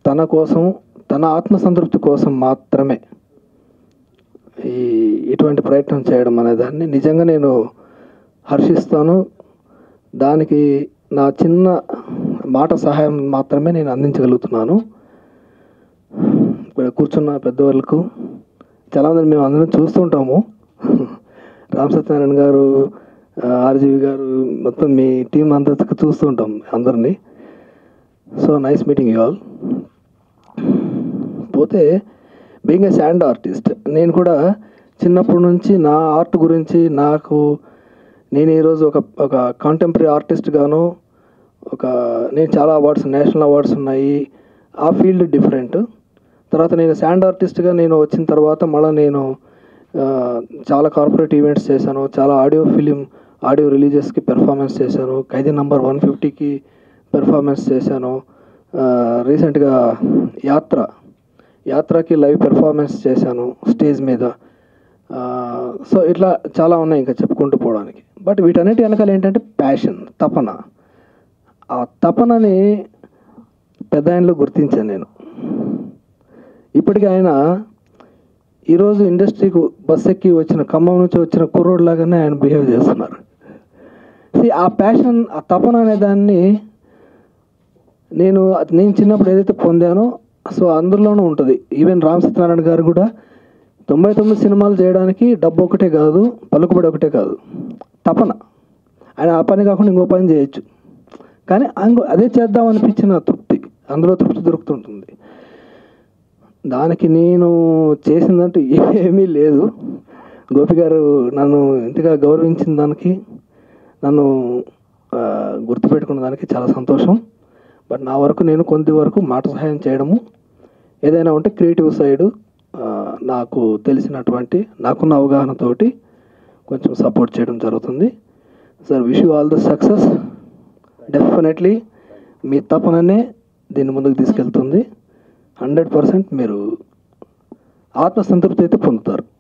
తన కోసం తన ఆత్మసంతృప్తి కోసం మాత్రమే ఈ ఇటువంటి ప్రయత్నం చేయడం అనే దాన్ని నిజంగా నేను హర్షిస్తాను దానికి నా చిన్న మాట సహాయం మాత్రమే నేను అందించగలుగుతున్నాను ఇక్కడ కూర్చున్న పెద్దవాళ్ళకు చాలామంది మేము అందరం చూస్తుంటాము రామ్ సత్యనారాయణ గారు ఆర్జీవి గారు మొత్తం మీ టీం అందరికి చూస్తుంటాం అందరినీ so nice meeting you all పోతే బీయింగ్ ఏ శాండ్ ఆర్టిస్ట్ నేను కూడా చిన్నప్పటి నుంచి నా ఆర్ట్ గురించి నాకు నేను ఈరోజు ఒక ఒక కాంటెంపరీ ఆర్టిస్ట్ గాను ఒక నేను చాలా అవార్డ్స్ నేషనల్ అవార్డ్స్ ఉన్నాయి ఆ ఫీల్డ్ డిఫరెంట్ తర్వాత నేను శాండ్ ఆర్టిస్ట్గా నేను వచ్చిన తర్వాత మళ్ళీ నేను ఆ, చాలా కార్పొరేట్ ఈవెంట్స్ చేశాను చాలా ఆడియో ఫిలిం ఆడియో రిలీజెస్కి పెర్ఫార్మెన్స్ చేశాను ఖైదీ నంబర్ వన్ ఫిఫ్టీకి పెర్ఫార్మెన్స్ చేశాను రీసెంట్గా యాత్ర యాత్రకి లైవ్ పెర్ఫార్మెన్స్ చేశాను స్టేజ్ మీద సో ఇట్లా చాలా ఉన్నాయి ఇంకా చెప్పుకుంటూ పోవడానికి బట్ వీటన్నిటి వెనకాల ఏంటంటే ప్యాషన్ తపన ఆ తపనని పెద్ద ఆయనలో గుర్తించాను నేను ఇప్పటికీ ఆయన ఈరోజు ఇండస్ట్రీకి బస్ ఎక్కి వచ్చిన ఖమ్మం నుంచి వచ్చిన కుర్రోడ్లాగానే ఆయన బిహేవ్ చేస్తున్నారు See, ఆ ప్యాషన్ ఆ తపన అనే దాన్ని నేను నేను చిన్నప్పుడు ఏదైతే పొందానో సో అందులోనూ ఉంటుంది ఈవెన్ రామ్ సత్యనారాయణ గారు కూడా తొంభై తొమ్మిది సినిమాలు చేయడానికి డబ్బు ఒకటే కాదు పలుకుబడి ఒకటే కాదు తపన ఆయన ఆ పని కాకుండా ఇంకో పని చేయొచ్చు కానీ అంగు అదే చేద్దాం అనిపించిన తృప్తి అందులో తృప్తి దొరుకుతుంటుంది దానికి నేను చేసిందంటూ ఏమీ లేదు గోపి గారు నన్ను ఇంతగా గౌరవించిన దానికి నన్ను ఆ, గుర్తుపెట్టుకున్న దానికి చాలా సంతోషం బట్ నా వరకు నేను కొంత వరకు మాట సహాయం చేయడము ఏదైనా ఉంటే క్రియేటివ్ సైడ్ నాకు తెలిసినటువంటి నాకున్న అవగాహనతోటి కొంచెం సపోర్ట్ చేయడం జరుగుతుంది sir wish you all the success definitely మీ తపననే దీన్ని ముందుకు తీసుకెళ్తుంది హండ్రెడ్ పర్సెంట్ మీరు ఆత్మసంతృప్తి అయితే పొందుతారు